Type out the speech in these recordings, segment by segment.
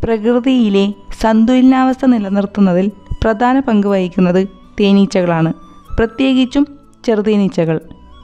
പ്രകൃതിയിലെ സന്തുലനാവസ്ഥ നിലനിർത്തുന്നതിൽ പ്രധാന പങ്ക് വഹിക്കുന്നത് തേനീച്ചകളാണ് പ്രത്യേകിച്ചും ചെറുതേനീച്ചകൾ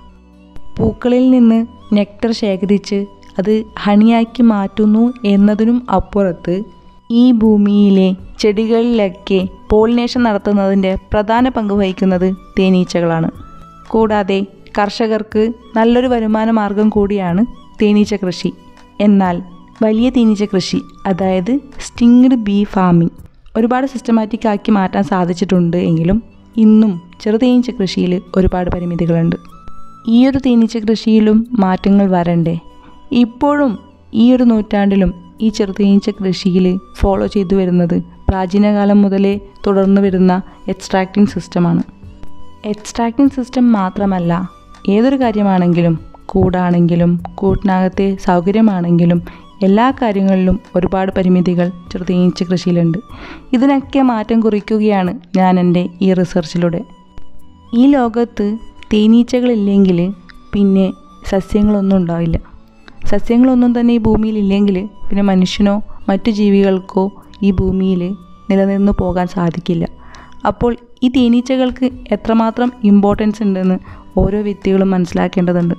പൂക്കളിൽ നിന്ന് നെക്ടർ ശേഖരിച്ച് അത് ഹണിയാക്കി മാറ്റുന്നു എന്നതിനും അപ്പുറത്ത് ഈ ഭൂമിയിലെ ചെടികളിലൊക്കെ പോളിനേഷൻ നടത്തുന്നതിൻ്റെ പ്രധാന പങ്ക് വഹിക്കുന്നത് തേനീച്ചകളാണ് കൂടാതെ കർഷകർക്ക് നല്ലൊരു വരുമാന മാർഗം കൂടിയാണ് തേനീച്ച കൃഷി എന്നാൽ വലിയ തേനീച്ച കൃഷി അതായത് സ്റ്റിങ്ഡ് ബീ ഫാമിംഗ് ഒരുപാട് സിസ്റ്റമാറ്റിക് ആക്കി മാറ്റാൻ സാധിച്ചിട്ടുണ്ട് എങ്കിലും ഇന്നും ചെറുതേനീച്ച കൃഷിയിൽ ഒരുപാട് പരിമിതികളുണ്ട് ഈ ഒരു തേനീച്ച കൃഷിയിലും മാറ്റങ്ങൾ വരണ്ടേ ഇപ്പോഴും ഈ ഒരു നൂറ്റാണ്ടിലും ഈ ചെറുതേനീച്ച കൃഷിയിൽ ഫോളോ ചെയ്തു വരുന്നത് പ്രാചീനകാലം മുതലേ തുടർന്നു വരുന്ന എക്സ്ട്രാക്റ്റിംഗ് സിസ്റ്റമാണ് എക്സ്ട്രാക്റ്റിംഗ് സിസ്റ്റം മാത്രമല്ല ഏതൊരു കാര്യമാണെങ്കിലും കൂടാണെങ്കിലും കൂട്ടിനകത്തെ സൗകര്യമാണെങ്കിലും എല്ലാ കാര്യങ്ങളിലും ഒരുപാട് പരിമിതികൾ ചെറുതേനീച്ച കൃഷിയിലുണ്ട് ഇതിനൊക്കെ മാറ്റം കുറിക്കുകയാണ് ഞാൻ എൻ്റെ ഈ റിസർച്ചിലൂടെ ഈ ലോകത്ത് തേനീച്ചകളില്ലെങ്കിൽ പിന്നെ സസ്യങ്ങളൊന്നും ഉണ്ടാവില്ല സസ്യങ്ങളൊന്നും തന്നെ ഈ ഭൂമിയിൽ ഇല്ലെങ്കിൽ പിന്നെ മനുഷ്യനോ മറ്റു ജീവികൾക്കോ ഈ ഭൂമിയിൽ നിലനിന്ന് പോകാൻ സാധിക്കില്ല അപ്പോൾ ഈ തേനീച്ചകൾക്ക് എത്രമാത്രം ഇമ്പോർട്ടൻസ് ഉണ്ടെന്ന് ഓരോ വ്യക്തികളും മനസ്സിലാക്കേണ്ടതുണ്ട്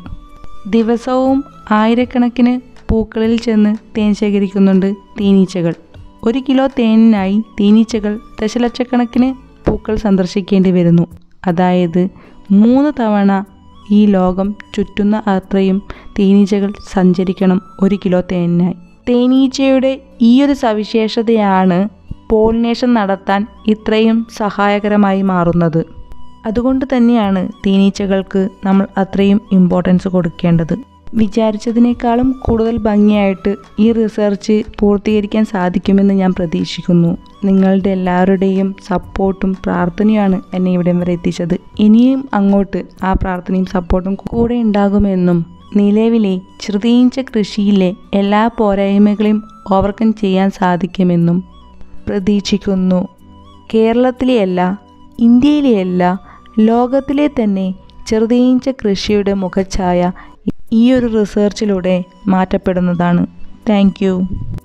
ദിവസവും ആയിരക്കണക്കിന് പൂക്കളിൽ ചെന്ന് തേൻ ശേഖരിക്കുന്നുണ്ട് തേനീച്ചകൾ ഒരു കിലോ തേനിനായി തേനീച്ചകൾ ദശലക്ഷക്കണക്കിന് പൂക്കൾ സന്ദർശിക്കേണ്ടി വരുന്നു അതായത് മൂന്ന് തവണ ഈ ലോകം ചുറ്റുന്ന അത്രയും തേനീച്ചകൾ സഞ്ചരിക്കണം ഒരു കിലോ തേനിനായി തേനീച്ചയുടെ ഈ ഒരു സവിശേഷതയാണ് പോളിനേഷൻ നടത്താൻ ഇത്രയും സഹായകരമായി മാറുന്നത് അതുകൊണ്ട് തന്നെയാണ് തേനീച്ചകൾക്ക് നമ്മൾ അത്രയും ഇമ്പോർട്ടൻസ് കൊടുക്കേണ്ടത് വിചാരിച്ചതിനേക്കാളും കൂടുതൽ ഭംഗിയായിട്ട് ഈ റിസർച്ച് പൂർത്തീകരിക്കാൻ സാധിക്കുമെന്ന് ഞാൻ പ്രതീക്ഷിക്കുന്നു നിങ്ങളുടെ എല്ലാവരുടെയും സപ്പോർട്ടും പ്രാർത്ഥനയുമാണ് എന്നെ ഇവിടം വരെ എത്തിച്ചത് ഇനിയും അങ്ങോട്ട് ആ പ്രാർത്ഥനയും സപ്പോർട്ടും കൂടെ ഉണ്ടാകുമെന്നും നിലവിലെ ചെറുതീഞ്ച കൃഷിയിലെ എല്ലാ പോരായ്മകളെയും ഓവർകം ചെയ്യാൻ സാധിക്കുമെന്നും പ്രതീക്ഷിക്കുന്നു കേരളത്തിലെയല്ല ഇന്ത്യയിലെയല്ല ലോകത്തിലെ തന്നെ ചെറുതേനീച്ച കൃഷിയുടെ മുഖച്ഛായ ഈ ഒരു റിസർച്ചിലൂടെ മാറ്റപ്പെടുന്നതാണ് താങ്ക്